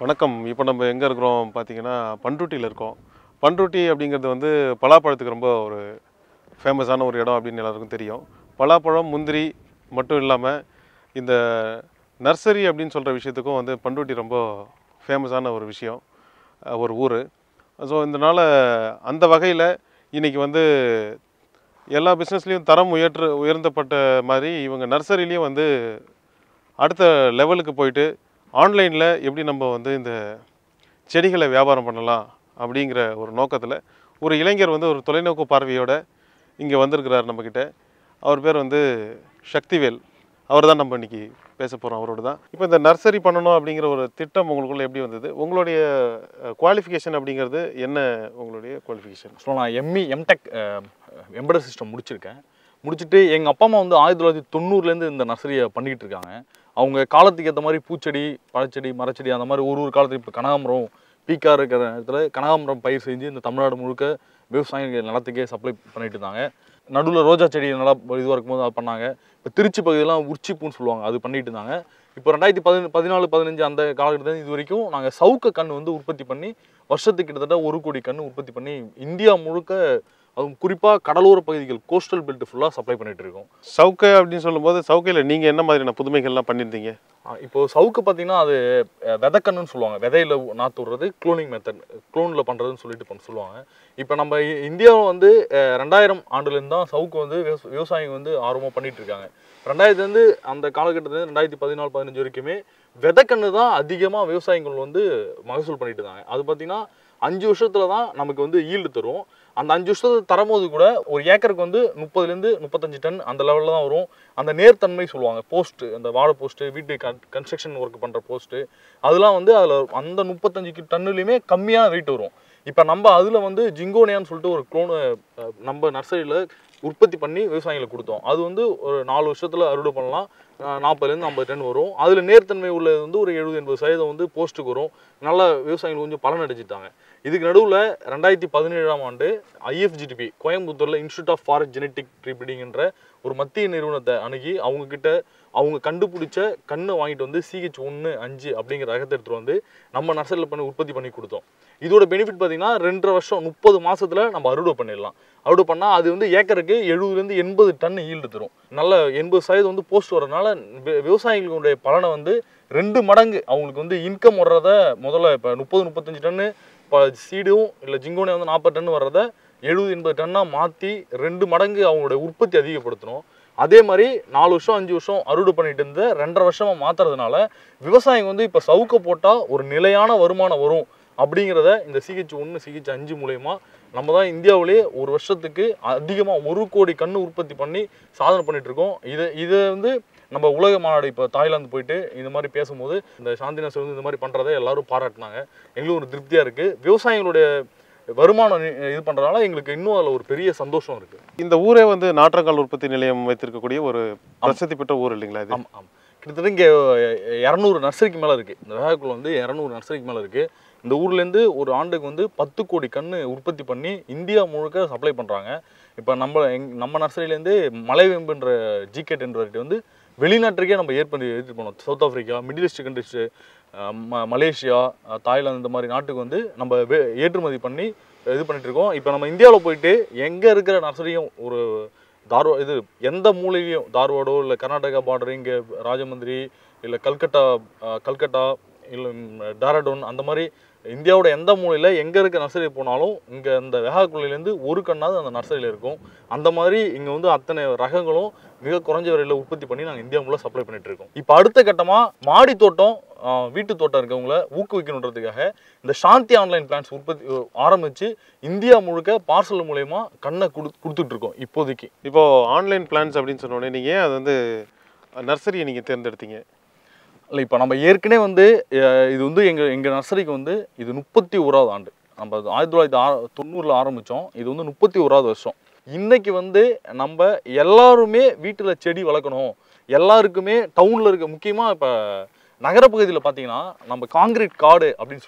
வணக்கம் இப்போ நம்ம எங்கே இருக்கிறோம் பார்த்தீங்கன்னா பண்ருட்டியில் இருக்கோம் பண்ருட்டி அப்படிங்கிறது வந்து பலாப்பழத்துக்கு ரொம்ப ஒரு ஃபேமஸான ஒரு இடம் அப்படின்னு எல்லாருக்கும் தெரியும் பலாப்பழம் முந்திரி மட்டும் இல்லாமல் இந்த நர்சரி அப்படின்னு சொல்கிற விஷயத்துக்கும் வந்து பண்ருட்டி ரொம்ப ஃபேமஸான ஒரு விஷயம் அஹ் ஒரு ஊர் ஸோ இதனால் அந்த வகையில் இன்றைக்கி வந்து எல்லா பிஸ்னஸ்லேயும் தரம் உயர்ற்று உயர்த்தப்பட்ட மாதிரி இவங்க நர்சரிலையும் வந்து அடுத்த லெவலுக்கு போயிட்டு ஆன்லைனில் எப்படி நம்ம வந்து இந்த செடிகளை வியாபாரம் பண்ணலாம் அப்படிங்கிற ஒரு நோக்கத்தில் ஒரு இளைஞர் வந்து ஒரு தொலைநோக்கு பார்வையோட இங்கே வந்திருக்கிறார் நம்மக்கிட்ட அவர் பேர் வந்து சக்திவேல் அவர் தான் நம்ம இன்னைக்கு பேச போகிறோம் அவரோட தான் இப்போ இந்த நர்சரி பண்ணணும் அப்படிங்கிற ஒரு திட்டம் உங்களுக்குள்ள எப்படி வந்தது உங்களுடைய குவாலிஃபிகேஷன் அப்படிங்கிறது என்ன உங்களுடைய குவாலிஃபிகேஷன் ஸோ நான் எம்இ எம்டெக் எம்படர் சிஸ்டம் முடிச்சிருக்கேன் முடிச்சுட்டு எங்கள் அப்பா அம்மா வந்து ஆயிரத்தி தொள்ளாயிரத்தி தொண்ணூறுலேருந்து இந்த நர்சரியை பண்ணிக்கிட்டு இருக்காங்க அவங்க காலத்துக்கு ஏற்ற மாதிரி பூச்செடி பழச்செடி மரச்செடி அந்த மாதிரி ஒரு ஒரு காலத்துக்கு இப்போ கனகாமரம் பீக்கா இருக்கிற இடத்துல கனகாமரம் பயிர் செஞ்சு இந்த தமிழ்நாடு முழுக்க விவசாயிகள் நிலத்துக்கே சப்ளை பண்ணிட்டு இருந்தாங்க நடுவில் ரோஜா செடி நல்லா இதுவாக இருக்கும்போது அதை பண்ணாங்க இப்போ திருச்சி பகுதியெல்லாம் உச்சிப்பூன்னு சொல்லுவாங்க அது பண்ணிட்டு இருந்தாங்க இப்போ ரெண்டாயிரத்தி பதின பதினாலு பதினஞ்சு அந்த காலகட்டத்தில் இது வரைக்கும் நாங்கள் சவுக்க கன்று வந்து உற்பத்தி பண்ணி வருஷத்துக்கு கிட்டத்தட்ட ஒரு கோடி கன்று உற்பத்தி பண்ணி இந்தியா முழுக்க அதுவும் குறிப்பாக கடலோர பகுதிகள் கோஸ்டல் பெல்ட் ஃபுல்லாக சப்ளை பண்ணிட்டு இருக்கோம் சவுக்கை அப்படின்னு சொல்லும்போது சவுக்கையில் நீங்கள் என்ன மாதிரியான புதுமைகள்லாம் பண்ணியிருந்தீங்க ஆ, இப்போ சவுக்கு பார்த்தீங்கன்னா அது அஹ், விதைக்கண்ணுன்னு சொல்லுவாங்க விதையில நாற்று விடுறது க்ளோனிங் மெத்தட் க்ளோனில் பண்ணுறதுன்னு சொல்லிட்டு பண்ண சொல்லுவாங்க இப்போ நம்ம இ- இந்தியாவில் வந்து அஹ், ரெண்டாயிரம் ஆண்டுலேருந்து தான் சவுக்கு வந்து விவச- விவசாயிங்க வந்து ஆர்வமாக பண்ணிட்டு இருக்காங்க ரெண்டாயிரத்துலேருந்து அந்த காலகட்டத்துலேருந்து ரெண்டாயிரத்தி பதினாலு பதினஞ்சு வரைக்குமே விதைக்கண்ணு தான் அதிகமாக விவசாயிகள் வந்து மகசூல் பண்ணிட்டு இருந்தாங்க அது பார்த்தீங்கன்னா அஞ்சு வருஷத்துல தான் நமக்கு வந்து ஈல்டு தரும் அந்த அஞ்சு வருஷத்துல தரும்போது கூட ஒரு ஏக்கருக்கு வந்து முப்பதுலேருந்து முப்பத்தஞ்சு டன் அந்த லெவலில் தான் வரும் அந்த நேர்த்தன்மை சொல்லுவாங்க போஸ்ட் அந்த வாழை போஸ்ட்டு வீட்டு கன்ஸ்ட்ரக்ஷன் ஒர்க் பண்ணுற போஸ்ட்டு அதெல்லாம் வந்து அதில் அந்த முப்பத்தஞ்சு டன்னுலையுமே கம்மியான ரேட் வரும் இப்போ நம்ம அதில் வந்து ஜிங்கோனியான்னு சொல்லிட்டு ஒரு க்ளோனு நம்ம நர்சரியில் உற்பத்தி பண்ணி விவசாயிகளுக்கு கொடுத்தோம் அது வந்து ஒரு நாலு வருஷத்தில் அறுவடை பண்ணலாம் அஹ் நாற்பதுலேருந்து ஐம்பது டன் வரும் அதில் நேர்த்தன்மை உள்ளது வந்து ஒரு எழுபது எண்பது சதவீதம் வந்து போஸ்ட்டுக்கு வரும் நல்ல விவசாயிகள் கொஞ்சம் பலன் அடைஞ்சிட்டாங்க இதுக்கு நடுவில் ரெண்டாயிரத்தி பதினேழாம் ஆண்டு ஐஎஃப்ஜிடிபி கோயம்புத்தூரில் இன்ஸ்டியூட் ஆஃப் ஃபாரஸ்ட் ஜெனட்டிக் ப்ரீபிடிங்ன்ற ஒரு மத்திய நிறுவனத்தை அணுகி அவங்க கிட்ட அவங்க கண்டுபிடிச்ச கண்ணை வாங்கிட்டு வந்து சிஹெச் ஒன்று அஞ்சு அப்படிங்கிற ரகத்தை எடுத்துகிட்டு வந்து நம்ம நர்சரியில் பண்ணி உற்பத்தி பண்ணி கொடுத்தோம் இதோட பெனிஃபிட் பார்த்தீங்கன்னா ரெண்டரை வருஷம் முப்பது மாசத்துல நம்ம அறுவடை பண்ணிடலாம் அறுவடை பண்ணால் அது வந்து ஏக்கருக்கு எழுபதுலேருந்து எண்பது டன் ஈல்டு தரும் நல்ல எண்பது சதவீதம் வந்து போஸ்ட் வரதுனால வி- விவசாயிகளுடைய பலனை வந்து ரெண்டு மடங்கு அவங்களுக்கு வந்து இன்கம் வர்றத முதல்ல இப்போ முப்பது முப்பத்தஞ்சு டன்னு இப்போ சீடும் இல்லை ஜிங்கோனே வந்து நாற்பது டன் வர்றத எழுபது எண்பது டன்னாக மாற்றி ரெண்டு மடங்கு அவங்களுடைய உற்பத்தி அதிகப்படுத்தணும் அதே மாதிரி நாலு வருஷம் அஞ்சு வருஷம் அறுவடை பண்ணிட்டு இருந்த ரெண்டரை வருஷமா மாத்துறதுனால விவசாயிங்க வந்து இப்போ சவுக்க போட்டால் ஒரு நிலையான வருமானம் வரும் அப்படிங்கிறத இந்த சிஹெச் ஒன்று சிஹெச் அஞ்சு மூலயமா நம்ம தான் இந்தியாவிலேயே ஒரு வருஷத்துக்கு அதிகமாக ஒரு கோடி கன்று உற்பத்தி பண்ணி சாதனை பண்ணிட்டு இருக்கோம் இதை இதை வந்து நம்ம உலக மாநாடு இப்போ தாய்லாந்து போயிட்டு இந்த மாதிரி பேசும்போது இந்த சாந்தி நர்சரி வந்து இந்த மாதிரி பண்ணுறதை எல்லாரும் பாராட்டினாங்க எங்களுக்கும் ஒரு திருப்தியாக இருக்குது விவசாயிகளுடைய வருமானம் நி- இது பண்ணுறதுனால எங்களுக்கு இன்னும் அதில் ஒரு பெரிய சந்தோஷம் இருக்குது இந்த ஊரே வந்து நாற்றங்கால் உற்பத்தி நிலையம் வைத்திருக்கக்கூடிய ஒரு பிரசித்தி பெற்ற ஊர் இல்லைங்களா இது ஆமாம் ஆமாம் கிட்டத்தட்ட இங்கே இரநூறு நர்சரிக்கு மேலே இருக்குது இந்த வேகக்குள்ள வந்து இரநூறு நர்சரிக்கு மேலே இருக்குது இந்த ஊர்லேருந்து ஒரு ஆண்டுக்கு வந்து பத்து கோடி கன்று உற்பத்தி பண்ணி இந்தியா முழுக்க சப்ளை பண்ணுறாங்க இப்போ நம்ம எங் நம்ம நர்சரியிலேருந்து மலைவேம்புன்ற ஜிகேட் என்ற variety வந்து வெளிநாட்டுக்கே நம்ம ஏற்படுத்தி எடுத்துட்டு போனோம் South Africa Middle East countries ம மலேசியா அஹ், தாய்லாந்து இந்த மாதிரி நாட்டுக்கு வந்து நம்ம வே- ஏற்றுமதி பண்ணி இது பண்ணிட்டு இருக்கோம் இப்போ நம்ம இந்தியாவில் போயிட்டு எங்கே இருக்கிற நர்சரியும் ஒரு தார்வா இது எந்த மூலையிலையும் தார்வாடோ இல்லை கர்நாடகா பார்டர் இங்கே ராஜமந்திரி இல்லை கல்கட்டா அஹ், கல்கட்டா இல்லை டேராடூன் அந்த மாதிரி இந்தியாவோட எந்த மூலையில் எங்கே இருக்க நர்சரி போனாலும் இங்கே இந்த வெகாக்குள்ளிலேருந்து ஒரு கண்ணாவது அந்த நர்சரியில் இருக்கும் அந்த மாதிரி இங்கே வந்து அத்தனை ரகங்களும் மிக குறைஞ்ச விலையில் உற்பத்தி பண்ணி நாங்கள் இந்தியா முழுக்க சப்ளை பண்ணிட்டு இருக்கோம் இப்போ அடுத்த கட்டமாக மாடி தோட்டம் அஹ், வீட்டு தோட்டம் இருக்கவங்கள ஊக்குவிக்கணுன்றதுக்காக இந்த சாந்தி ஆன்லைன் பிளான்ஸ் உற்பத்தி அஹ், ஆரம்பிச்சு இந்தியா முழுக்க பார்சல் மூலயமா கண்ணை கொடு கொடுத்துட்டு இருக்கோம் இப்போதைக்கு இப்போ ஆன்லைன் பிளான்ஸ் அப்படின்னு சொன்ன உடனே நீங்கள் ஏன் அது வந்து நர்சரியை நீங்கள் தேர்ந்தெடுத்தீங்க இல்லை இப்போ நம்ம ஏற்கனவே வந்து அஹ், இது வந்து எங்கள் எங்கள் நர்சரிக்கு வந்து இது முப்பத்தி ஓராவது ஆண்டு நம்ம அது ஆயிரத்தி தொள்ளாயிரத்தி ஆ தொண்ணூறில் ஆரம்பித்தோம் இது வந்து முப்பத்தி ஓராவது வருஷம் இன்னைக்கு வந்து நம்ம எல்லாருமே வீட்டில் செடி வளர்க்கணும் எல்லாருக்குமே டவுனில் இருக்க முக்கியமாக இப்போ நகரப்பகுதியில் பார்த்தீங்கன்னா நம்ம காங்கிரீட் காடு அப்படின்னு சொல்லுவோம்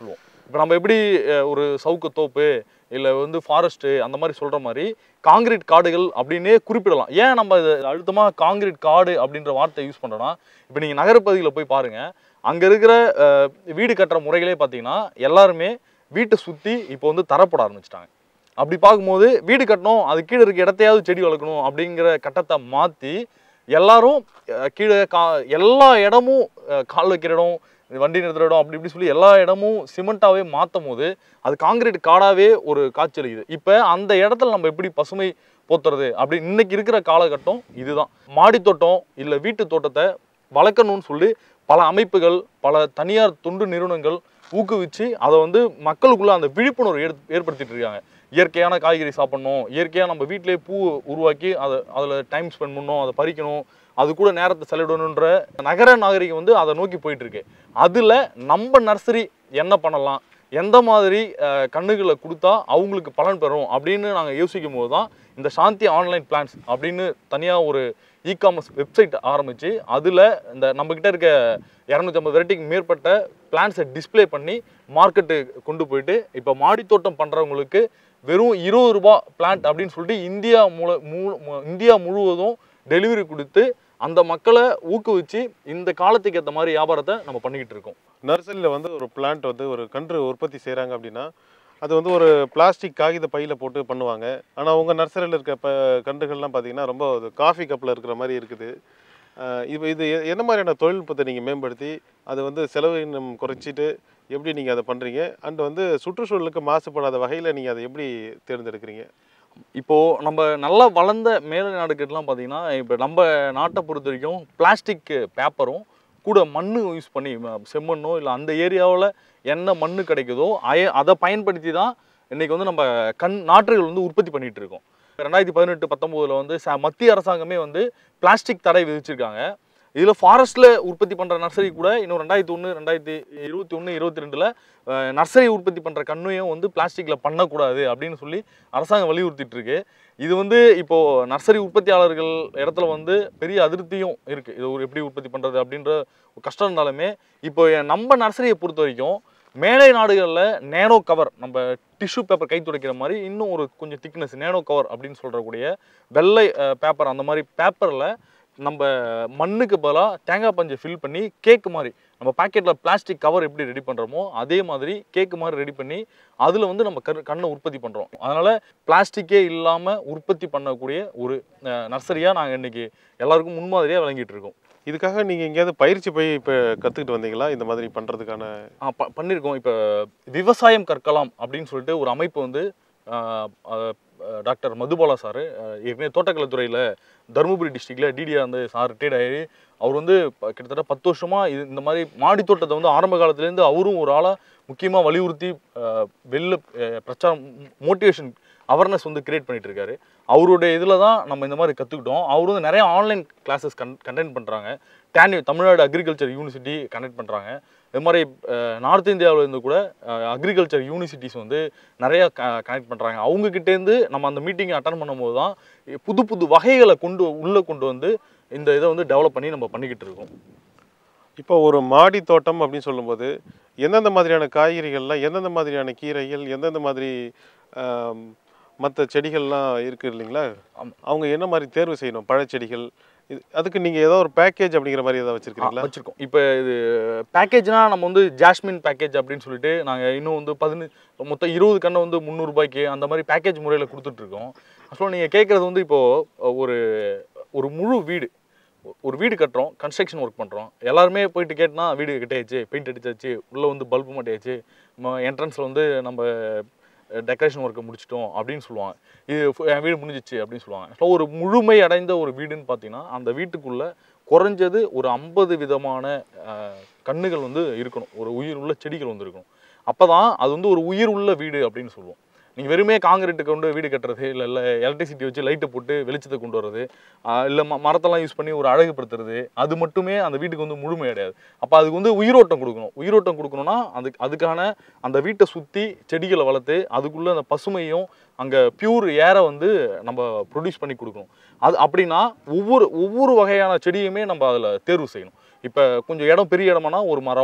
இப்போ நம்ம எப்படி அஹ், ஒரு சவுக்கு தோப்பு இல்லை வந்து ஃபாரஸ்ட்டு அந்த மாதிரி சொல்கிற மாதிரி காங்கிரீட் காடுகள் அப்படின்னே குறிப்பிடலாம் ஏன் நம்ம இது அழுத்தமாக காங்கிரீட் காடு அப்படின்ற வார்த்தை யூஸ் பண்ணுறோன்னா இப்போ நீங்கள் நகரப்பகுதியில் போய் பாருங்கள் அங்கே இருக்கிற அஹ், வீடு கட்டுற முறைகளே பார்த்தீங்கன்னா எல்லாருமே வீட்டை சுற்றி இப்போ வந்து தரப்பட ஆரம்பிச்சிட்டாங்க அப்படி பார்க்கும்போது வீடு கட்டணும் அது கீழே இருக்க இடத்தையாவது செடி வளர்க்கணும் அப்படிங்கிற கட்டத்தை மாற்றி எல்லாரும் அஹ், கீழே கா எல்லா இடமும் அஹ், கால் வைக்கிற இடம் வண்டி நிறுத்துற இடம் அப்படி இப்படி சொல்லி எல்லா இடமும் சிமெண்ட்டாகவே மாற்றும் போது அது காங்கிரீட் காடாவே ஒரு காட்சி அளிக்குது இப்போ அந்த இடத்துல நம்ம எப்படி பசுமை போத்துறது அப்படி இன்னைக்கு இருக்கிற காலகட்டம் இதுதான் மாடி தோட்டம் இல்லை வீட்டு தோட்டத்தை வளர்க்கணும்னு சொல்லி பல அமைப்புகள் பல தனியார் தொண்டு நிறுவனங்கள் ஊக்குவிச்சு அதை வந்து மக்களுக்குள்ள அந்த விழிப்புணர்வு ஏற் ஏற்படுத்திட்டு இருக்காங்க இயற்கையான காய்கறி சாப்பிடணும் இயற்கையாக நம்ம வீட்டிலேயே பூ உருவாக்கி அதை அதில் டைம் ஸ்பெண்ட் பண்ணணும் அதை பறிக்கணும் அது கூட நேரத்தை செலவிடணுன்ற நகர நாகரிகம் வந்து அதை நோக்கி போயிட்டு இருக்கு அதில் நம்ம நர்சரி என்ன பண்ணலாம் எந்த மாதிரி அஹ், கண்ணுகளை கொடுத்தா அவங்களுக்கு பலன் பெறும் அப்படின்னு நாங்கள் யோசிக்கும் போது தான் இந்த சாந்தி ஆன்லைன் பிளான்ஸ் அப்படின்னு தனியாக ஒரு இ காமர்ஸ் வெப்சைட் ஆரம்பித்து அதில் இந்த நம்மக்கிட்ட இருக்க இரநூத்தி ஐம்பது வெரைட்டிக்கு மேற்பட்ட பிளான்ஸை டிஸ்ப்ளே பண்ணி மார்க்கெட்டு கொண்டு போயிட்டு இப்போ மாடித்தோட்டம் பண்ணுறவங்களுக்கு வெறும் இருபது ரூபா பிளான்ட் அப்படின்னு சொல்லிட்டு இந்தியா முழு மு- மு- இந்தியா முழுவதும் டெலிவரி கொடுத்து அந்த மக்களை ஊக்குவிச்சு இந்த காலத்துக்கு ஏற்ற மாதிரி வியாபாரத்தை நம்ம பண்ணிக்கிட்டு இருக்கோம் நர்சரியில் வந்து ஒரு பிளான்ட் வந்து ஒரு கன்று உற்பத்தி செய்கிறாங்க அப்படின்னா அது வந்து ஒரு பிளாஸ்டிக் காகித பையில் போட்டு பண்ணுவாங்க ஆனால் உங்கள் நர்சரியில் இருக்க ப கன்றுகள்லாம் பார்த்தீங்கன்னா ரொம்ப ஒரு காஃபி கப்பில் இருக்கிற மாதிரி இருக்குது அஹ் இப்போ இது எ- என்ன மாதிரியான தொழில்நுட்பத்தை நீங்கள் மேம்படுத்தி அது வந்து செலவினம் குறைச்சிட்டு எப்படி நீங்கள் அதை பண்ணுறீங்க அண்ட் வந்து சுற்றுச்சூழலுக்கு மாசுபடாத வகையில் நீங்கள் அதை எப்படி தேர்ந்தெடுக்கிறீங்க இப்போ நம்ம நல்லா வளர்ந்த மேல நாடுகள்லாம் பார்த்தீங்கன்னா இப்போ நம்ம நாட்டை பொறுத்த வரைக்கும் பிளாஸ்டிக் பேப்பரும் கூட மண் யூஸ் பண்ணி ம- செம்மண்ணோ இல்லை அந்த ஏரியாவில் என்ன மண் கிடைக்குதோ அய அதை பயன்படுத்தி தான் இன்னைக்கு வந்து நம்ம கண் நாற்றுகள் வந்து உற்பத்தி பண்ணிட்டு இருக்கோம் ரெண்டாயிரத்தி பதினெட்டு பத்தொம்போதில் வந்து ச மத்திய அரசாங்கமே வந்து பிளாஸ்டிக் தடை விதிச்சிருக்காங்க இதில் ஃபாரஸ்ட்டில் உற்பத்தி பண்ணுற நர்சரி கூட இன்னும் ரெண்டாயிரத்தி ஒன்று ரெண்டாயிரத்தி இருபத்தி ஒன்று இருபத்தி ரெண்டில் நர்சரி உற்பத்தி பண்ணுற கண்ணையும் வந்து பிளாஸ்டிக்கில் பண்ணக்கூடாது அப்படின்னு சொல்லி அரசாங்கம் வலியுறுத்திட்டு இருக்கு இது வந்து இப்போ நர்சரி உற்பத்தியாளர்கள் இடத்துல வந்து பெரிய அதிருப்தியும் இருக்கு இது ஒரு எப்படி உற்பத்தி பண்றது அப்படின்ற ஒரு கஷ்டம் இருந்தாலுமே இப்போ எ- நம்ம நர்சரியை பொறுத்த வரைக்கும் மேலை நாடுகளில் நேனோ கவர் நம்ம டிஷ்யூ பேப்பர் கை துடைக்கிற மாதிரி இன்னும் ஒரு கொஞ்சம் திக்னஸ் நேனோ கவர் அப்படின்னு சொல்றக்கூடிய வெள்ளை பேப்பர் அந்த மாதிரி பேப்பரில் நம்ம மண்ணுக்கு பதிலாக தேங்காய் பஞ்சை ஃபில் பண்ணி கேக் மாதிரி நம்ம பாக்கெட்டில் பிளாஸ்டிக் கவர் எப்படி ரெடி பண்ணுறோமோ அதே மாதிரி கேக் மாதிரி ரெடி பண்ணி அதில் வந்து நம்ம கரு கண்ணை உற்பத்தி பண்ணுறோம் அதனால் பிளாஸ்டிக்கே இல்லாமல் உற்பத்தி பண்ணக்கூடிய ஒரு நர்சரியாக நாங்கள் இன்னைக்கு எல்லாருக்கும் முன்மாதிரியாக விளங்கிட்டு இருக்கோம் இதுக்காக நீங்கள் எங்கேயாவது பயிற்சி போய் இப்போ கற்றுக்கிட்டு வந்தீங்களா இந்த மாதிரி பண்ணுறதுக்கான ஆ, ப- பண்ணியிருக்கோம் இப்போ விவசாயம் கற்கலாம் அப்படின்னு சொல்லிட்டு ஒரு அமைப்பு வந்து ஆ, ஆ, டாக்டர் மதுபாலா சார் ஏற்கனவே தோட்டக்கலைத்துறையில் தருமபுரி டிஸ்ட்ரிக்டில் டிடிஆர் வந்து சார் ரிட்டையர்ட் ஆகி அவர் வந்து ப- கிட்டத்தட்ட பத்து வருஷமாக இது இந்த மாதிரி மாடி தோட்டத்தை வந்து ஆரம்ப காலத்துலேருந்து அவரும் ஒரு ஆளாக முக்கியமாக வலியுறுத்தி ஆ, வெளில ஆ, பிரச்சாரம் மோட்டிவேஷன் அவேர்னஸ் வந்து கிரியேட் பண்ணிட்டு இருக்காரு அவருடைய இதில் தான் நம்ம இந்த மாதிரி கற்றுக்கிட்டோம் அவர் வந்து நிறைய ஆன்லைன் கிளாஸஸ் கன் கண்டென்ட் பண்ணுறாங்க டேனி தமிழ்நாடு அக்ரிகல்ச்சர் யூனிவர்சிட்டி கண்டக்ட் பண்ணுறாங்க இது மாதிரி நார்த் இந்தியாவில் இருந்து கூட அக்ரிகல்ச்சர் யூனிவர்சிட்டிஸ் வந்து நிறைய கனெக்ட் பண்ணுறாங்க அவங்கக்கிட்டேருந்து நம்ம அந்த மீட்டிங்கை அட்டன் பண்ணும்போது தான் புது புது வகைகளை கொண்டு உள்ளே கொண்டு வந்து இந்த இதை வந்து டெவலப் பண்ணி நம்ம பண்ணிக்கிட்டு இருக்கோம் இப்போ ஒரு மாடி தோட்டம் அப்படின்னு சொல்லும்போது எந்தெந்த மாதிரியான காய்கறிகள்லாம் எந்தெந்த மாதிரியான கீரைகள் எந்தெந்த மாதிரி மற்ற செடிகள்லாம் இருக்குது இல்லைங்களா ஆமா. அவங்க என்ன மாதிரி தேர்வு செய்யணும் பழச்செடிகள் இது அதுக்கு நீங்கள் ஏதோ ஒரு பேக்கேஜ் அப்படிங்கிற மாதிரி ஏதாவது வச்சுருக்கீங்களா வச்சிருக்கோம் இப்போ இது பேக்கேஜ்னா நம்ம வந்து ஜாஸ்மின் பேக்கேஜ் அப்படின்னு சொல்லிட்டு நாங்கள் இன்னும் வந்து பதினஞ்சு மொத்தம் இருபது கண்ணை வந்து முந்நூறுபாய்க்கு அந்த மாதிரி பேக்கேஜ் முறையில் கொடுத்துட்ருக்கோம் ஆக்சுவலாக நீங்கள் கேட்குறது வந்து இப்போது ஒரு ஒரு முழு வீடு ஒரு வீடு கட்டுறோம் கன்ஸ்ட்ரக்ஷன் ஒர்க் பண்ணுறோம் எல்லாருமே போயிட்டு கேட்டினா வீடு கட்டியாச்சு பெயிண்ட் அடிச்சாச்சு உள்ளே வந்து பல்பு மாட்டியாச்சு என்ட்ரன்ஸில் வந்து நம்ம டெக்கரேஷன் ஒர்க்கை முடிச்சிட்டோம் அப்படின்னு சொல்லுவாங்க இது ஃபு- என் வீடு முடிஞ்சிச்சு அப்படின்னு சொல்லுவாங்க ஸோ ஒரு முழுமை அடைந்த ஒரு வீடுன்னு பார்த்தீங்கன்னா அந்த வீட்டுக்குள்ளே குறைஞ்சது ஒரு ஐம்பது விதமான அஹ், கண்ணுகள் வந்து இருக்கணும் ஒரு உயிர் உள்ள செடிகள் வந்து இருக்கணும் அப்போ தான் அது வந்து ஒரு உயிர் உள்ள வீடு அப்படின்னு சொல்லுவோம் நீங்கள் வெறுமே காங்கிரீட்டு கொண்டு வீடு கட்டுறது இல்லை இல்லை எலக்ட்ரிசிட்டி வச்சு லைட்டை போட்டு வெளிச்சத்தை கொண்டு வர்றது இல்லை ம மரத்தெல்லாம் யூஸ் பண்ணி ஒரு அழகுபடுத்துறது அது மட்டுமே அந்த வீட்டுக்கு வந்து முழுமை அடையாது அப்போ அதுக்கு வந்து உயிரோட்டம் கொடுக்கணும் உயிரோட்டம் கொடுக்கணும்னா அதுக்கு அதுக்கான அந்த வீட்டை சுற்றி செடிகளை வளர்த்து அதுக்குள்ளே அந்த பசுமையும் அங்கே பியூர் ஏரை வந்து நம்ம ப்ரொடியூஸ் பண்ணி கொடுக்கணும் அது அப்படின்னா ஒவ்வொரு ஒவ்வொரு வகையான செடியுமே நம்ம அதில் தேர்வு செய்யணும் இப்போ கொஞ்சம் இடம் பெரிய இடமானா ஒரு மரம்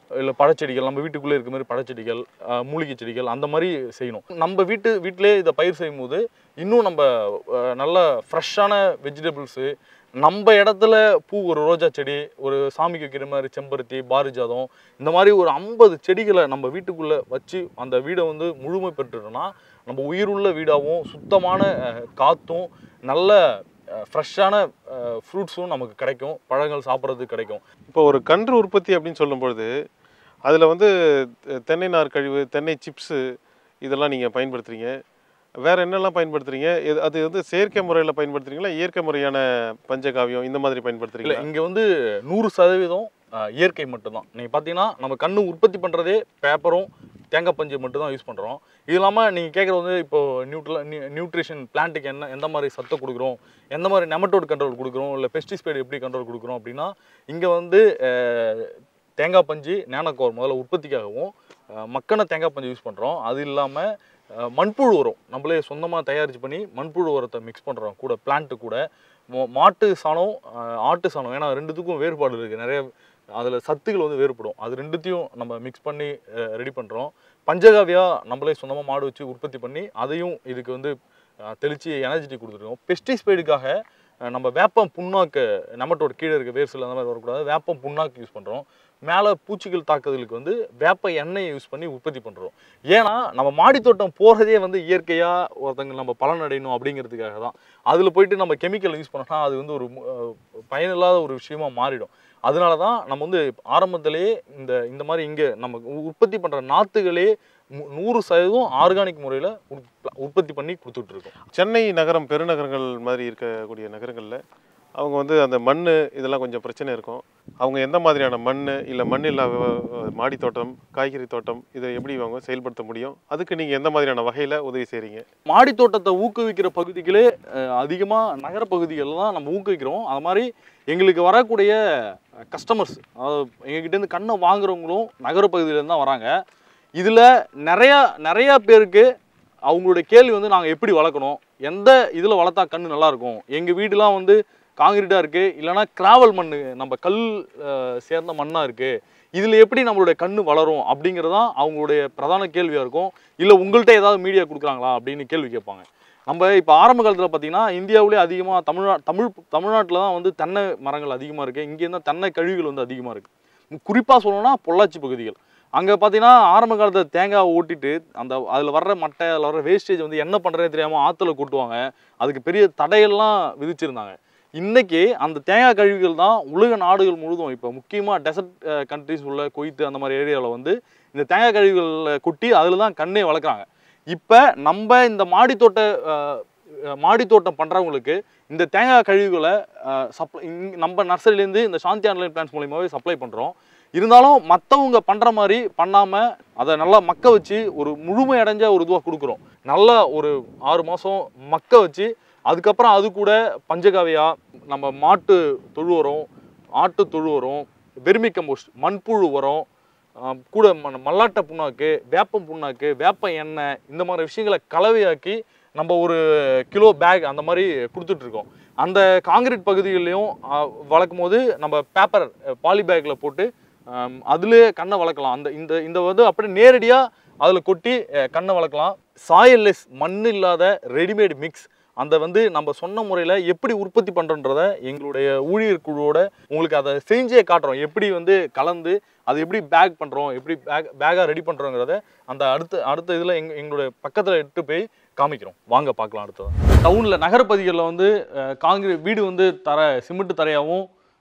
இல்லை பழச்செடிகள் நம்ம வீட்டுக்குள்ளே இருக்க மாதிரி பழச்செடிகள் அஹ், மூலிகை செடிகள் அந்த மாதிரி செய்யணும் நம்ம வீட்டு வீட்டிலே இதை பயிர் செய்யும் போது இன்னும் நம்ம அஹ், நல்ல ஃப்ரெஷ்ஷான வெஜிடபிள்ஸு நம்ம இடத்துல பூ ஒரு ரோஜா செடி ஒரு சாமிக்கு வைக்கிற மாதிரி செம்பருத்தி பாரிஜாதம் இந்த மாதிரி ஒரு ஐம்பது செடிகளை நம்ம வீட்டுக்குள்ளே வச்சு அந்த வீடை வந்து முழுமை பெற்றுட்டோம்னா நம்ம உயிருள்ள வீடாகவும் சுத்தமான அஹ், காத்தும் நல்ல ஃப்ரெஷ்ஷான ஃப்ரூட்ஸும் நமக்கு கிடைக்கும் பழங்கள் சாப்பிட்றதுக்கு கிடைக்கும் இப்போ ஒரு கன்று உற்பத்தி அப்படின்னு சொல்லும்பொழுது அதில் வந்து தெ- தென்னை நார் கழிவு தென்னை சிப்ஸு இதெல்லாம் நீங்கள் பயன்படுத்துறீங்க வேற என்னெல்லாம் பயன்படுத்துறீங்க இது அது வந்து செயற்கை முறையில் பயன்படுத்துறீங்களா இயற்கை முறையான பஞ்சகாவியம் இந்த மாதிரி இல்லை பயன்படுத்துறீங்களா இங்கே வந்து நூறு சதவீதம் அஹ், இயற்கை மட்டும்தான் நீங்கள் பார்த்தீங்கன்னா நம்ம கண்ணு உற்பத்தி பண்ணுறதே பேப்பரும் தேங்காய் பஞ்சு மட்டும் தான் யூஸ் பண்ணுறோம் இது இல்லாமல் நீங்கள் கேட்குறது வந்து இப்போ நியூட்ரல் நியூட்ரிஷன் பிளான்ட்டுக்கு என்ன எந்த மாதிரி சத்தை கொடுக்குறோம் எந்த மாதிரி நெமட்டோட் கண்ட்ரோல் கொடுக்குறோம் இல்லை பெஸ்டிசைடு எப்படி கண்ட்ரோல் கொடுக்குறோம் அப்படின்னா இங்கே வந்து அஹ், தேங்காய் பஞ்சு நேனோகோர் முதல்ல உற்பத்திக்காகவும் அஹ், மக்கின தேங்காய் பஞ்சு யூஸ் பண்ணுறோம் அது இல்லாமல் மண்புழு உரம் நம்மளே சொந்தமாக தயாரிச்சு பண்ணி மண்புழு உரத்தை மிக்ஸ் பண்ணுறோம் கூட பிளான்ட்டு கூட மொ- மாட்டு சாணம் அஹ், ஆட்டு சாணம் ஏன்னா ரெண்டுத்துக்கும் வேறுபாடு இருக்குது நிறைய அதில் சத்துக்கள் வந்து வேறுபடும் அது ரெண்டுத்தையும் நம்ம மிக்ஸ் பண்ணி ரெடி பண்ணுறோம் பஞ்சகாவியா நம்மளே சொந்தமாக மாடு வச்சு உற்பத்தி பண்ணி அதையும் இதுக்கு வந்து அஹ், தெளிச்சு எனர்ஜிட்டி கொடுத்துருக்கோம் பெஸ்டிசைடுக்காக நம்ம வேப்பம் புண்ணாக்கு நமட்டோட கீழே இருக்க வேர்சில் அந்த மாதிரி வரக்கூடாது வேப்பம் புண்ணாக்கு யூஸ் பண்ணுறோம் மேலே பூச்சிகள் தாக்குதலுக்கு வந்து வேப்ப எண்ணெயை யூஸ் பண்ணி உற்பத்தி பண்ணுறோம் ஏன்னா நம்ம மாடி தோட்டம் போகிறதே வந்து இயற்கையாக ஒருத்தங்க நம்ம பலன் அடையணும் அப்படிங்கிறதுக்காக தான் அதில் போயிட்டு நம்ம கெமிக்கல் யூஸ் பண்ணோம்னா அது வந்து ஒரு மு- அஹ் பயனில்லாத ஒரு விஷயமா மாறிடும் அதனால தான் நம்ம வந்து ஆரம்பத்திலேயே இந்த இந்த மாதிரி இங்கே நம்ம உ- உற்பத்தி பண்ணுற நாற்றுகளே மு- நூறு சதவீதம் ஆர்கானிக் முறையில் உற்பத்தி பண்ணி கொடுத்துட்டு இருக்கோம் சென்னை நகரம் பெருநகரங்கள் மாதிரி இருக்கக்கூடிய நகரங்களில் அவங்க வந்து அந்த மண் இதெல்லாம் கொஞ்சம் பிரச்சனை இருக்கும் அவங்க எந்த மாதிரியான மண் இல்லை மண் இல்லா விவ- மாடி தோட்டம் காய்கறி தோட்டம் இதை எப்படி அவங்க செயல்படுத்த முடியும் அதுக்கு நீங்கள் எந்த மாதிரியான வகையில் உதவி செய்கிறீங்க மாடி தோட்டத்தை ஊக்குவிக்கிற பகுதிகளே அதிகமாக நகர பகுதிகளில் தான் நம்ம ஊக்குவிக்கிறோம் அது மாதிரி எங்களுக்கு வரக்கூடிய கஸ்டமர்ஸ் அதாவது எங்ககிட்டேருந்து கண்ணை வாங்குறவங்களும் நகர பகுதியிலேருந்து தான் வராங்க இதில் நிறையா நிறையா பேருக்கு அவங்களுடைய கேள்வி வந்து நாங்கள் எப்படி வளர்க்கணும் எந்த இதில் வளர்த்தா கண்ணு நல்லா இருக்கும் எங்கள் வீடுலாம் வந்து காங்கிரீட்டாக இருக்குது இல்லைன்னா கிராவல் மண் நம்ம கல் அஹ், சேர்ந்த மண்ணாக இருக்குது இதில் எப்படி நம்மளுடைய கண்ணு வளரும் அப்படிங்கிறதான் அவங்களுடைய பிரதான கேள்வியாக இருக்கும் இல்லை உங்கள்கிட்ட ஏதாவது மீடியா கொடுக்குறாங்களா அப்படின்னு கேள்வி கேட்பாங்க நம்ம இப்போ ஆரம்ப காலத்தில் பார்த்தீங்கன்னா இந்தியாவிலே அதிகமாக தமிழ்நா தமிழ் தமிழ்நாட்டில் தான் வந்து தென்னை மரங்கள் அதிகமாக இருக்குது இங்கே தான் தென்னை கழிவுகள் வந்து அதிகமாக இருக்குது குறிப்பாக சொல்லணும்னா பொள்ளாச்சி பகுதிகள் அங்கே பார்த்தீங்கன்னா ஆரம்ப காலத்தில் தேங்காய் ஓட்டிட்டு அந்த அதில் வர்ற மட்டை அதில் வர்ற வேஸ்டேஜ் வந்து என்ன பண்ணுறதே தெரியாமல் ஆற்றுல கொட்டுவாங்க அதுக்கு பெரிய தடையெல்லாம் விதிச்சிருந்தாங்க இன்னைக்கு அந்த தேங்காய் கழிவுகள் தான் உலக நாடுகள் முழுதும் இப்போ முக்கியமாக டெசர்ட் கண்ட்ரிஸ் உள்ள கொய்த்து அந்த மாதிரி ஏரியாவில் வந்து இந்த தேங்காய் கழிவுகளை கொட்டி அதில் தான் கண்ணே வளர்க்குறாங்க இப்போ நம்ம இந்த மாடித்தோட்ட அஹ், அஹ், மாடித்தோட்டம் பண்ணுறவங்களுக்கு இந்த தேங்காய் கழிவுகளை சப்ளை நம்ம நர்சரிலேருந்து இந்த சாந்தி ஆன்லைன் பிளான்ஸ் மூலியமாகவே சப்ளை பண்ணுறோம் இருந்தாலும் மற்றவங்க பண்ணுற மாதிரி பண்ணாமல் அதை நல்லா மக்க வச்சு ஒரு முழுமை அடைஞ்ச ஒரு இதுவாக கொடுக்குறோம் நல்லா ஒரு ஆறு மாதம் மக்க வச்சு அதுக்கப்புறம் அது கூட பஞ்சகாவியா நம்ம மாட்டு தொழு உரம் ஆட்டு தொழு உரம் வெர்மி கம்போஸ்ட் மண்புழு உரம் ஆம், கூட ம- மல்லாட்டை புண்ணாக்கு வேப்பம் புண்ணாக்கு வேப்ப எண்ணெய் இந்த மாதிரி விஷயங்களை கலவையாக்கி நம்ம ஒரு கிலோ பேக் அந்த மாதிரி கொடுத்துட்ருக்கோம் அந்த காங்கிரீட் பகுதிகளையும் வளர்க்கும் போது நம்ம பேப்பர் பாலி பேக்கில் போட்டு ஆம், அதுலயே கண்ணை வளர்க்கலாம் அந்த இந்த இந்த வந்து அப்படியே நேரடியாக அதில் கொட்டி அஹ், கண்ணை வளர்க்கலாம் சாயல்லெஸ் மண் இல்லாத ரெடிமேட் மிக்ஸ் அந்த வந்து நம்ம சொன்ன முறையில் எப்படி உற்பத்தி பண்ணுறன்றத எங்களுடைய ஊழியர் குழுவோட உங்களுக்கு அதை செஞ்சே காட்டுறோம் எப்படி வந்து கலந்து அதை எப்படி பேக் பண்ணுறோம் எப்படி பேக் பேக்காக ரெடி பண்ணுறோங்கிறத அந்த அடுத்த அடுத்த இதில் எங் எங்களுடைய பக்கத்தில் இட்டு போய் காமிக்கிறோம் வாங்க பார்க்கலாம் அடுத்தது டவுனில் நகரப்பகுதிகளில் வந்து காங்கிரீட் வீடு வந்து தர சிமெண்ட் தரையாகவும்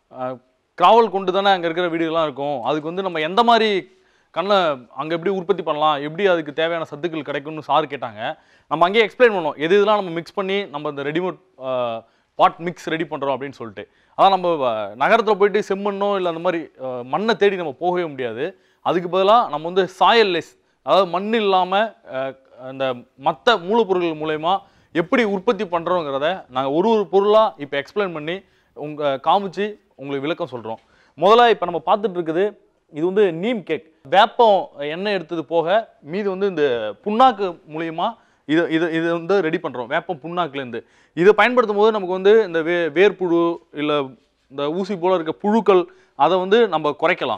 கிராவல் கொண்டு தானே அங்கே இருக்கிற வீடுகள்லாம் இருக்கும் அதுக்கு வந்து நம்ம எந்த மாதிரி கண்ணை அங்கே எப்படி உற்பத்தி பண்ணலாம் எப்படி அதுக்கு தேவையான சத்துக்கள் கிடைக்கும்னு சார் கேட்டாங்க நம்ம அங்கேயே எக்ஸ்பிளைன் பண்ணோம் எது இதெல்லாம் நம்ம மிக்ஸ் பண்ணி நம்ம இந்த ரெடிமேட் பாட் மிக்ஸ் ரெடி பண்ணுறோம் அப்படின்னு சொல்லிட்டு அதான் நம்ம நகரத்தில் போயிட்டு செம்மண்ணோ இல்லை அந்த மாதிரி அஹ், மண்ணை தேடி நம்ம போகவே முடியாது அதுக்கு பதிலாக நம்ம வந்து சாயல்லெஸ் அதாவது மண் இல்லாமல் அந்த மற்ற மூலப்பொருட்கள் மூலயமா எப்படி உற்பத்தி பண்ணுறோங்கிறத நாங்கள் ஒரு ஒரு பொருளாக இப்போ எக்ஸ்பிளைன் பண்ணி உங்கள் காமிச்சு உங்களுக்கு விளக்கம் சொல்கிறோம் முதல்ல இப்போ நம்ம பார்த்துட்டு இருக்குது இது வந்து நீம் கேக் வேப்பம் எண்ணெய் எடுத்தது போக மீது வந்து இந்த புண்ணாக்கு மூலியமா இது இது இது வந்து ரெடி பண்ணுறோம் வேப்பம் புண்ணாக்குலேருந்து இதை பயன்படுத்தும் போது நமக்கு வந்து இந்த வே வேர்ப்புழு இல்லை இந்த ஊசி போல இருக்க புழுக்கள் அதை வந்து நம்ம குறைக்கலாம்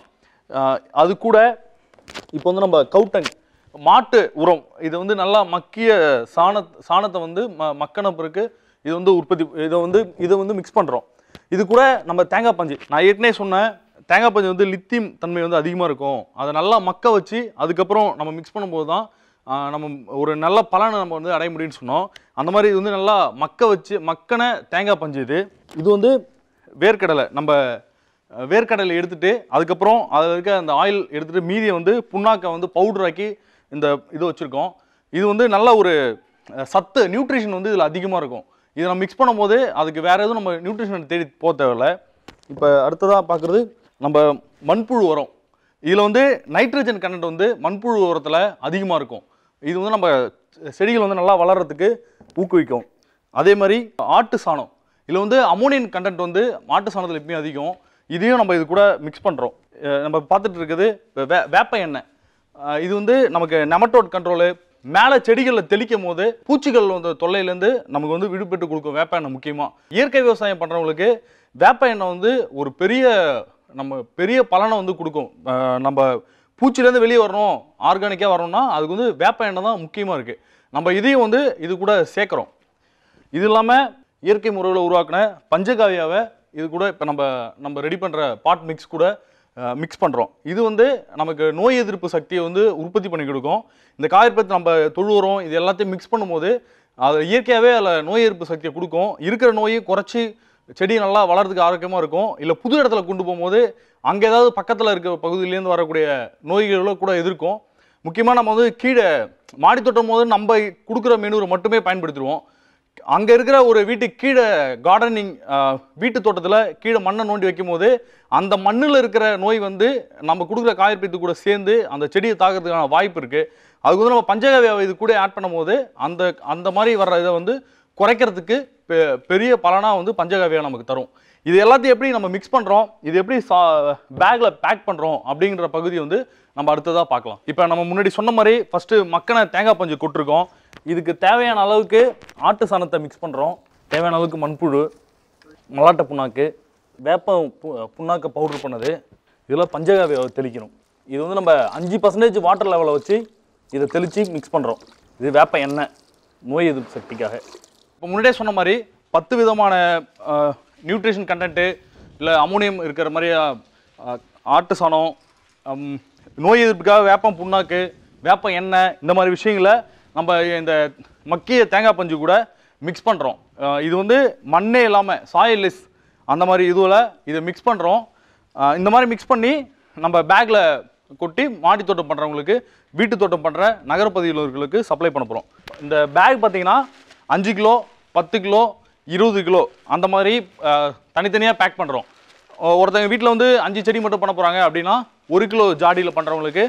ஆஹ் அது கூட இப்போ வந்து நம்ம கவுட்டன் மாட்டு உரம் இது வந்து நல்லா மக்கிய சாண சாணத்தை வந்து ம மக்கன பிறகு இது வந்து உற்பத்தி இதை வந்து இதை வந்து மிக்ஸ் பண்ணுறோம் இது கூட நம்ம தேங்காய் பஞ்சு நான் ஏற்கனவே சொன்னேன் தேங்காய் பஞ்சு வந்து லித்தியம் தன்மை வந்து அதிகமாக இருக்கும் அதை நல்லா மக்க வச்சு அதுக்கப்புறம் நம்ம மிக்ஸ் பண்ணும்போது தான் ஆஹ், நம்ம ஒரு நல்ல பலனை நம்ம வந்து அடைய முடியும்னு சொன்னோம் அந்த மாதிரி இது வந்து நல்லா மக்க வச்சு மக்கன தேங்காய் பஞ்சு இது இது வந்து வேர்க்கடலை நம்ம அஹ், வேர்க்கடலை எடுத்துட்டு அதுக்கப்புறம் அதில் இருக்க அந்த ஆயில் எடுத்துட்டு மீதியை வந்து புண்ணாக்கை வந்து பவுடர் ஆக்கி இந்த இது வச்சுருக்கோம் இது வந்து நல்ல ஒரு அஹ், சத்து நியூட்ரிஷன் வந்து இதில் அதிகமாக இருக்கும் இதை நம்ம மிக்ஸ் பண்ணும்போது அதுக்கு வேறு எதுவும் நம்ம நியூட்ரிஷன் தேடி போக தேவையில்ல இப்போ அடுத்ததாக பார்க்குறது நம்ம மண்புழு உரம் இதில் வந்து நைட்ரஜன் கண்டென்ட் வந்து மண்புழு உரத்தில் அதிகமாக இருக்கும் இது வந்து நம்ம செடிகள் வந்து நல்லா வளர்கிறதுக்கு ஊக்குவிக்கும் அதே மாதிரி ஆட்டு சாணம் இதில் வந்து அமோனியன் கண்டென்ட் வந்து மாட்டு சாணத்தில் எப்பயும் அதிகம் இதையும் நம்ம இது கூட மிக்ஸ் பண்ணுறோம் நம்ம பார்த்துட்டு இருக்குது வே வேப்ப எண்ணெய் அஹ் இது வந்து நமக்கு நெமட்டோட் கண்ட்ரோலு மேலே செடிகளில் தெளிக்கும் போது பூச்சிகள் வந்து தொல்லையிலேருந்து நமக்கு வந்து விடுபட்டு கொடுக்கும் வேப்ப எண்ணெய் முக்கியமாக இயற்கை விவசாயம் பண்ணுறவங்களுக்கு வேப்ப எண்ணெய் வந்து ஒரு பெரிய நம்ம பெரிய பலனை வந்து கொடுக்கும் அஹ் நம்ம பூச்சிலேருந்து வெளியே வரணும் ஆர்கானிக்காக வரணும்னா அதுக்கு வந்து வேப்ப எண்ணெய் தான் முக்கியமாக இருக்குது நம்ம இதையும் வந்து இது கூட சேர்க்குறோம் இது இல்லாமல் இயற்கை முறையில் உருவாக்கின பஞ்சகாவியாவை இது கூட இப்போ நம்ம நம்ம ரெடி பண்ணுற பாட் மிக்ஸ் கூட மிக்ஸ் பண்ணுறோம் இது வந்து நமக்கு நோய் எதிர்ப்பு சக்தியை வந்து உற்பத்தி பண்ணி கொடுக்கும் இந்த காயற்பத்தை நம்ம தொழு உரம் இது எல்லாத்தையும் மிக்ஸ் பண்ணும்போது அது இயற்கையாகவே அதில் நோய் எதிர்ப்பு சக்தியை கொடுக்கும் இருக்கிற நோயை குறைச்சி செடி நல்லா வளர்றதுக்கு ஆரோக்கியமாக இருக்கும் இல்லை புது இடத்துல கொண்டு போகும்போது அங்கே ஏதாவது பக்கத்தில் இருக்கிற பகுதியிலேருந்து வரக்கூடிய நோய்களை கூட எதிர்க்கும் முக்கியமாக நம்ம வந்து கீழே மாடி தோட்டம் போது நம்ம கொடுக்குற மெனுவை மட்டுமே பயன்படுத்திடுவோம் அங்கே இருக்கிற ஒரு வீட்டுக்கு கீழே கார்டனிங் வீட்டு தோட்டத்தில் கீழே மண்ணை நோண்டி வைக்கும் போது அந்த மண்ணில் இருக்கிற நோய் வந்து நம்ம கொடுக்குற காயற்பத்து கூட சேர்ந்து அந்த செடியை தாக்கிறதுக்கான வாய்ப்பு இருக்குது அதுக்கு வந்து நம்ம பஞ்சகவியாவை இது கூட ஆட் பண்ணும்போது அந்த அந்த மாதிரி வர்ற இதை வந்து குறைக்கிறதுக்கு பெ- பெரிய பலனாக வந்து பஞ்சகவியா நமக்கு தரும் இது எல்லாத்தையும் எப்படி நம்ம மிக்ஸ் பண்ணுறோம் இது எப்படி சா பேக்கில் பேக் பண்ணுறோம் அப்படிங்கிற பகுதி வந்து நம்ம அடுத்ததாக பார்க்கலாம் இப்போ நம்ம முன்னாடி சொன்ன மாதிரி ஃபஸ்ட்டு மக்கின தேங்காய் பஞ்சு கொட்டிருக்கோம் இதுக்கு தேவையான அளவுக்கு ஆட்டு சாணத்தை மிக்ஸ் பண்ணுறோம் தேவையான அளவுக்கு மண்புழு மலாட்டை புண்ணாக்கு வேப்பம் பு புண்ணாக்கை பவுடர் பண்ணது இதில் பஞ்சகாவியாவை தெளிக்கணும் இது வந்து நம்ம அஞ்சு பர்சன்டேஜ் வாட்டர் லெவலை வச்சு இதை தெளித்து மிக்ஸ் பண்ணுறோம் இது வேப்ப எண்ணெய் நோய் எதிர்ப்பு சக்திக்காக இப்போ முன்னாடியே சொன்ன மாதிரி பத்து விதமான நியூட்ரிஷன் கண்டென்ட்டு இல்லை அமோனியம் இருக்கிற மாதிரி அஹ், ஆட்டு சாணம் ஹம், நோய் எதிர்ப்புக்காக வேப்பம் புண்ணாக்கு வேப்ப எண்ணெய் இந்த மாதிரி விஷயங்களை நம்ம இந்த மக்கிய தேங்காய் பஞ்சு கூட மிக்ஸ் பண்ணுறோம் இது வந்து மண்ணே இல்லாமல் சாயில்லெஸ் அந்த மாதிரி இதுவில் இதை மிக்ஸ் பண்ணுறோம் இந்த மாதிரி மிக்ஸ் பண்ணி நம்ம பேக்கில் கொட்டி மாடி தோட்டம் பண்ணுறவங்களுக்கு வீட்டு தோட்டம் பண்ணுற நகரப்பகுதியினர்களுக்கு சப்ளை பண்ண போகிறோம் இந்த பேக் பார்த்தீங்கன்னா அஞ்சு கிலோ பத்து கிலோ இருபது கிலோ அந்த மாதிரி தனித்தனியாக பேக் பண்ணுறோம் ஒருத்தங்க வீட்டில் வந்து அஞ்சு செடி மட்டும் பண்ண போகிறாங்க அப்படின்னா ஒரு கிலோ ஜாடியில் பண்ணுறவங்களுக்கு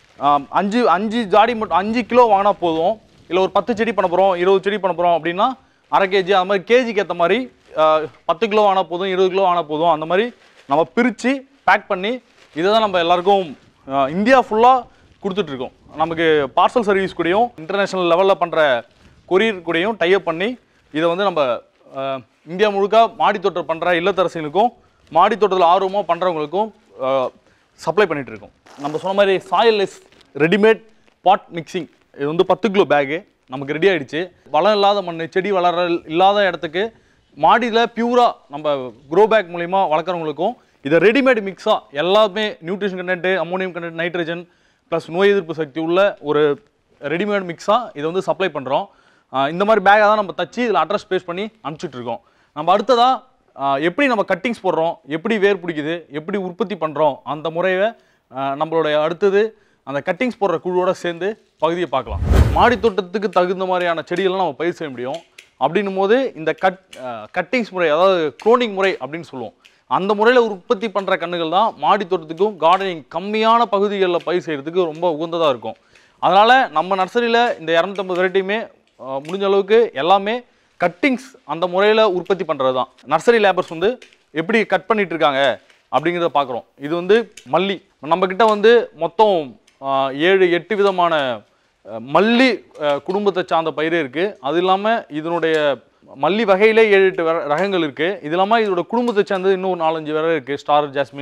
அஞ்சு அஞ்சு ஜாடி மட்டும் அஞ்சு கிலோ வாங்கினா போதும் இல்லை ஒரு பத்து செடி பண்ண போகிறோம் இருபது செடி பண்ண போகிறோம் அப்படின்னா அரை கேஜி அந்த மாதிரி கேஜிக்கு ஏற்ற மாதிரி ஆஹ், பத்து கிலோ வாங்கினா போதும் இருபது கிலோ வாங்கினா போதும் அந்த மாதிரி நம்ம பிரித்து பேக் பண்ணி இதை தான் நம்ம எல்லாருக்கும் ஆஹ், இந்தியா ஃபுல்லாக கொடுத்துட்ருக்கோம் நமக்கு பார்சல் சர்வீஸ் கூடயும் இன்டர்நேஷ்னல் லெவலில் பண்ணுற கொரியர் கூடயும் டைப் பண்ணி இதை வந்து நம்ம ஆஹ், இந்தியா முழுக்க மாடி தோட்டம் பண்ணுற இல்லத்தரசிகளுக்கும் மாடி தோட்டத்தில் ஆர்வமாக பண்ணுறவங்களுக்கும் சப்ளை பண்ணிட்டு இருக்கோம் நம்ம சொன்ன மாதிரி சாயில்லெஸ் ரெடிமேட் பாட் மிக்சிங் இது வந்து பத்து கிலோ பேகு நமக்கு ரெடி ஆயிடுச்சு வளம் இல்லாத மண் செடி வளர இல்லாத இடத்துக்கு மாடியில் பியூராக நம்ம க்ரோ பேக் மூலிமா வளர்க்குறவங்களுக்கும் இதை ரெடிமேட் மிக்ஸாக எல்லாமே nutrition content ammonium content nitrogen plus நோய் எதிர்ப்பு சக்தி உள்ள ஒரு ரெடிமேட் மிக்ஸாக இதை வந்து சப்ளை பண்ணுறோம் இந்த மாதிரி பேக்கை தான் நம்ம தச்சு இதில் அட்ரஸ் பேஸ் பண்ணி அனுப்பிச்சிட்டு இருக்கோம் நம்ம அடுத்ததாக ஆஹ் எப்படி நம்ம கட்டிங்ஸ் போடுறோம் எப்படி வேர் பிடிக்குது எப்படி உற்பத்தி பண்ணுறோம் அந்த முறையை ஆஹ் நம்மளுடைய அடுத்தது அந்த கட்டிங்ஸ் போடுற குழுவோட சேர்ந்து பகுதியை பார்க்கலாம் மாடி தோட்டத்துக்கு தகுந்த மாதிரியான செடிகள்லாம் நம்ம பயிர் செய்ய முடியும் அப்படின்னும் போது இந்த கட் கட்டிங்ஸ் முறை அதாவது குளோனிங் முறை அப்படின்னு சொல்லுவோம் அந்த முறையில் உற்பத்தி பண்ணுற கன்றுகள் தான் மாடி தோட்டத்துக்கும் கார்டனிங் கம்மியான பகுதிகளில் பயிர் செய்கிறதுக்கு ரொம்ப உகந்ததாக இருக்கும் அதனால் நம்ம நர்சரியில் இந்த இரநூத்தம்பது வெரைட்டியுமே ஆஹ் முடிஞ்ச அளவுக்கு எல்லாமே கட்டிங்ஸ் அந்த முறையில் உற்பத்தி பண்ணுறது தான் நர்சரி லேபர்ஸ் வந்து எப்படி கட் பண்ணிட்டு இருக்காங்க அப்படிங்கிறத பார்க்குறோம் இது வந்து மல்லி நம்மக்கிட்ட வந்து மொத்தம் ஆஹ், ஏழு எட்டு விதமான ஆஹ், மல்லி ஆஹ், குடும்பத்தை சார்ந்த பயிரே இருக்குது அது இல்லாமல் இதனுடைய மல்லி வகையிலே ஏழு எட்டு வர- ரகங்கள் இருக்குது இது இல்லாமல் இதோட குடும்பத்தை சேர்ந்தது இன்னும் நாலஞ்சு வரை இருக்குது ஸ்டார் ஜாஸ்மின்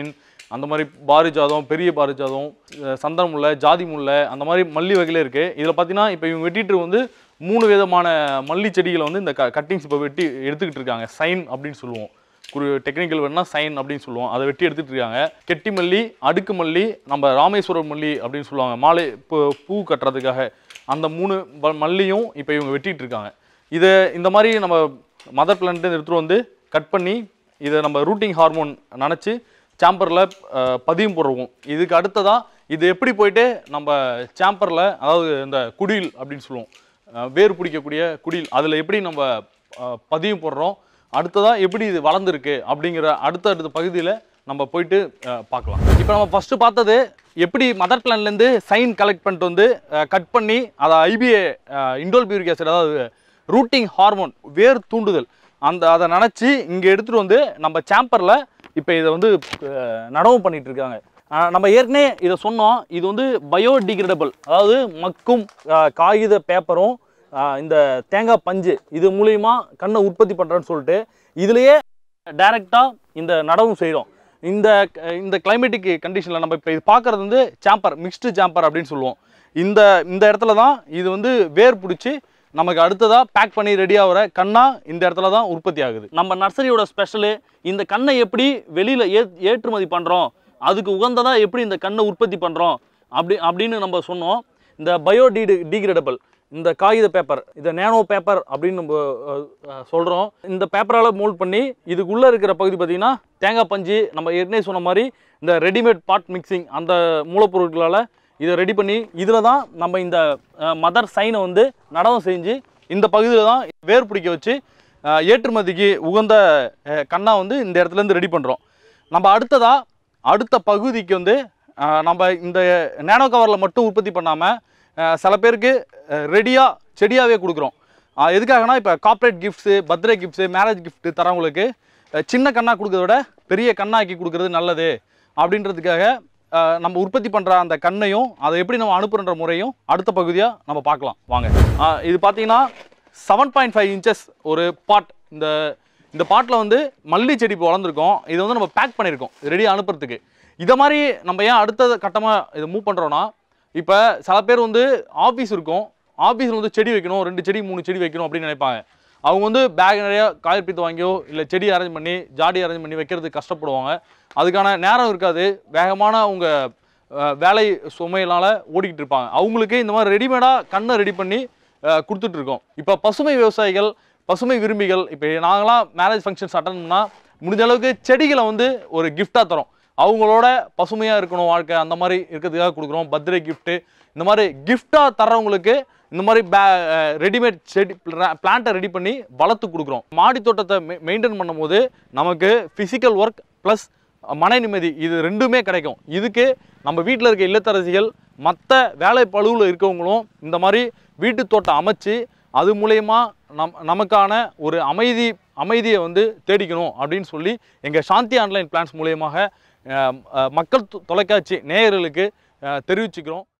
அந்த மாதிரி பாரிஜாதம் பெரிய பாரிஜாதம் அஹ் சந்தன முல்லை ஜாதி முல்லை அந்த மாதிரி மல்லி வகையில இருக்குது இதில் பார்த்தீங்கன்னா இப்போ இவங்க வெட்டிட்டு வந்து மூணு விதமான மல்லி செடிகளை வந்து இந்த க கட்டிங்ஸ் இப்போ வெட்டி எடுத்துக்கிட்டு இருக்காங்க சைன் அப்படின்னு சொல்லுவோம் ஒரு டெக்னிக்கல் வேணா சைன் அப்படின்னு சொல்லுவோம் அதை வெட்டி எடுத்துட்டு இருக்காங்க கெட்டி மல்லி அடுக்கு மல்லி நம்ம ராமேஸ்வரம் மல்லி அப்படின்னு சொல்லுவாங்க மாலை பூ பூ கட்டுறதுக்காக அந்த மூணு வ- மல்லியும் இப்போ இவங்க வெட்டிட்டு இருக்காங்க இதை இந்த மாதிரி நம்ம மதர் பிளான்ட்டு எடுத்துகிட்டு வந்து கட் பண்ணி இதை நம்ம ரூட்டிங் ஹார்மோன் நினச்சி சாம்பரில் பதியம் போடுறோம் இதுக்கு அடுத்ததாக இது எப்படி போயிட்டு நம்ம சாம்பரில் அதாவது இந்த குடில் அப்படின்னு சொல்லுவோம் அஹ் வேர் பிடிக்கக்கூடிய குடில் அதில் எப்படி நம்ம அஹ், பதியம் போடுறோம் அடுத்ததாக எப்படி இது வளர்ந்துருக்கு அப்படிங்கிற அடுத்த அடுத்த பகுதியில் நம்ம போயிட்டு அஹ், பார்க்கலாம் இப்போ நம்ம ஃபஸ்ட்டு பார்த்தது எப்படி மதர் பிளான்லேருந்து சைன் கலெக்ட் பண்ணிட்டு வந்து கட் பண்ணி அதை ஐபிஏ இண்டோல் பியூரிக் ஆசிட் அதாவது ரூட்டிங் ஹார்மோன் வேர் தூண்டுதல் அந்த அதை நினச்சி இங்கே எடுத்துகிட்டு வந்து நம்ம சாம்பரில் இப்போ இதை வந்து அஹ், நடவு பண்ணிட்டு இருக்காங்க அஹ், நம்ம ஏற்கனவே இதை சொன்னோம் இது வந்து பயோடிகிரேடபிள் அதாவது மக்கும் அஹ், காகித பேப்பரும் அஹ், இந்த தேங்காய் பஞ்சு இது மூலியமா கண்ணை உற்பத்தி பண்ணுறேன்னு சொல்லிட்டு இதுலேயே டைரெக்டாக இந்த நடவும் செய்கிறோம் இந்த இந்த கிளைமேட்டிக் கண்டிஷனில் நம்ம இப்போ இது பார்க்குறது வந்து சாம்பர் மிக்ஸ்டு சாம்பர் அப்படின்னு சொல்லுவோம் இந்த இந்த இடத்துல தான் இது வந்து வேர் பிடிச்சி நமக்கு அடுத்ததாக பேக் பண்ணி ரெடி ஆகிற கண்ணா இந்த இடத்துல தான் உற்பத்தி ஆகுது நம்ம நர்சரியோட ஸ்பெஷலு இந்த கண்ணை எப்படி வெளியில் ஏ ஏற்றுமதி பண்ணுறோம் அதுக்கு உகந்ததாக எப்படி இந்த கண்ணை உற்பத்தி பண்ணுறோம் அப்படி அப்படின்னு நம்ம சொன்னோம் இந்த பயோடி டீக்ரேடபிள் இந்த காகித பேப்பர் இதை நேனோ பேப்பர் அப்படின்னு நம்ம சொல்கிறோம் இந்த பேப்பரால் மோல்ட் பண்ணி இதுக்குள்ளே இருக்கிற பகுதி பார்த்திங்கன்னா தேங்காய் பஞ்சு நம்ம ஏற்கனவே சொன்ன மாதிரி இந்த ரெடிமேட் பாட் மிக்சிங் அந்த மூலப்பொருட்களால் இதை ரெடி பண்ணி இதில் தான் நம்ம இந்த மதர் சைனை வந்து நடனம் செஞ்சு இந்த பகுதியில் தான் வேர் பிடிக்க வச்சு அஹ், ஏற்றுமதிக்கு உகந்த அஹ், கண்ணா வந்து இந்த இடத்துலேருந்து ரெடி பண்ணுறோம் நம்ம அடுத்ததாக அடுத்த பகுதிக்கு வந்து அஹ், நம்ம இந்த நேனோ கவரில் மட்டும் உற்பத்தி பண்ணாமல் சில பேருக்கு ரெடியாக செடியாகவே கொடுக்குறோம் அஹ், எதுக்காகனா இப்போ corporate gifts birthday gifts marriage gift தரவங்களுக்கு அஹ், சின்ன கண்ணா கொடுக்கறத விட பெரிய கண்ணாக்கி கொடுக்கறது நல்லது அப்படின்றதுக்காக அஹ், நம்ம உற்பத்தி பண்ணுற அந்த கண்ணையும் அதை எப்படி நம்ம அனுப்புகின்ற முறையும் அடுத்த பகுதியாக நம்ம பார்க்கலாம் வாங்க அஹ், இது பார்த்தீங்கன்னா செவன் பாயிண்ட் ஃபைவ் இன்ச்சஸ் ஒரு பாட் இந்த இந்த பாட்டில் வந்து மல்லி செடி இப்போ வளர்ந்துருக்கோம் இதை வந்து நம்ம பேக் பண்ணியிருக்கோம் ரெடியாக அனுப்புறதுக்கு இதை மாதிரி நம்ம ஏன் அடுத்த கட்டமாக இதை மூவ் பண்ணுறோன்னா இப்போ சில பேர் வந்து ஆஃபீஸ் இருக்கும் ஆஃபீஸில் வந்து செடி வைக்கணும் ரெண்டு செடி மூணு செடி வைக்கணும் அப்படின்னு நினைப்பாங்க அவங்க வந்து பேக் நிறைய காயர் பீத்து வாங்கியோ இல்லை செடி அரேஞ்ச் பண்ணி ஜாடி அரேஞ்ச் பண்ணி வைக்கிறதுக்கு கஷ்டப்படுவாங்க அதுக்கான நேரம் இருக்காது வேகமான அவங்க அஹ், வேலை சுமையினால் ஓடிக்கிட்டு இருப்பாங்க அவங்களுக்கு இந்த மாதிரி ரெடிமேடாக கண்ணை ரெடி பண்ணி அஹ், கொடுத்துட்டு இருக்கோம் இப்போ பசுமை விவசாயிகள் பசுமை விரும்பிகள் இப்போ நாங்களாம் மேரேஜ் ஃபங்க்ஷன்ஸ் அட்டன் பண்ணால் முடிஞ்ச அளவுக்கு செடிகளை வந்து ஒரு கிஃப்டாக தரோம் அவங்களோட பசுமையாக இருக்கணும் வாழ்க்கை அந்த மாதிரி இருக்கிறதுக்காக கொடுக்குறோம் பர்த்டே gift இந்த மாதிரி கிஃப்டாக தர்றவங்களுக்கு இந்த மாதிரி பே ரெடிமேட் செடி பிளான்ட்டை ரெடி பண்ணி வளர்த்து கொடுக்குறோம் மாடி தோட்டத்தை மெயின்டைன் பண்ணும்போது நமக்கு ஃபிசிக்கல் ஒர்க் ப்ளஸ் மன நிம்மதி இது ரெண்டுமே கிடைக்கும் இதுக்கு நம்ம வீட்டில் இருக்க இல்லத்தரசிகள் மற்ற வேலை பழுவில் இருக்கவங்களும் இந்த மாதிரி வீட்டு தோட்டம் அமைச்சு அது மூலயமா நம் நமக்கான ஒரு அமைதி அமைதியை வந்து தேடிக்கணும் அப்படின்னு சொல்லி எங்கள் சாந்தி ஆன்லைன் பிளான்ஸ் மூலியமாக அஹ், அஹ், மக்கள் தொ- தொலைக்காட்சி நேயர்களுக்கு அஹ், தெரிவிச்சுக்கிறோம்